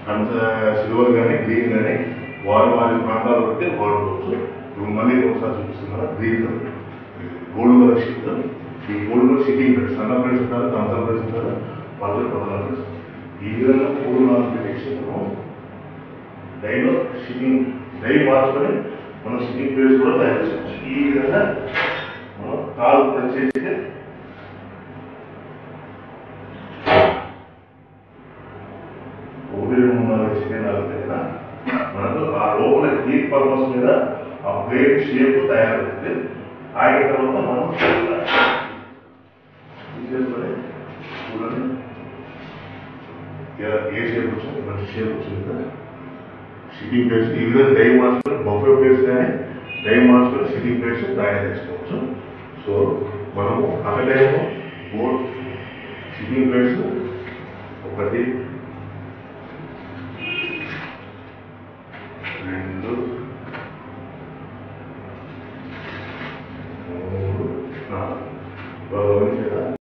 కంచ silver కానీ green కానీ వారి వారి ప్రాంతాలు బట్టి వాడుకోవచ్చు ఇప్పుడు మళ్ళీ ఒకసారి చూపిస్తున్నారు green colour gold colour sheet ఈ గోల్డ్ కలర్ షీటింగ్ ప్లేట్స్ సన్న ప్లేట్స్ ఉంటారు కంచల ప్లేట్స్ ఉంటారు పదవి పదహారు ప్లేట్స్ ఈ విధంగా మూడు నాలుగు పెట్టేసి మనం డైలో షిప్పింగ్ డై మార్చుకొని మనం షిప్పింగ్ ప్లేస్ కూడా తయారు చేసుకోవచ్చు ఈ విధంగా మనం కాలు ప్రెస్ చేస్తే ఒకటి రెండు మూడు నాలుగు చికెన్ నాలుగు దగ్గర మనకు ఆ లోపల హీట్ పర్పస్ మీద ఆ ప్లేట్ షేప్ తయారవుతుంది ఆగిన తర్వాత మనం తీసేసుకొని చూడండి ఏ- ఏ షేప్ వచ్చింది మంచి షేప్ వచ్చింది కదా సిట్టింగ్ ప్లేస్ ఈ విధంగా డై మార్చుకొని బఫే ప్లేస్ కానీ డై మార్చుకొని సిట్టింగ్ ప్లేస్ తయారు చేసుకోవచ్చు సో మనము అక్కడేమో బోర్డ్ సిట్టింగ్ ప్లేస్ ఒకటి రెండు మూడు నాలుగు గమనించారా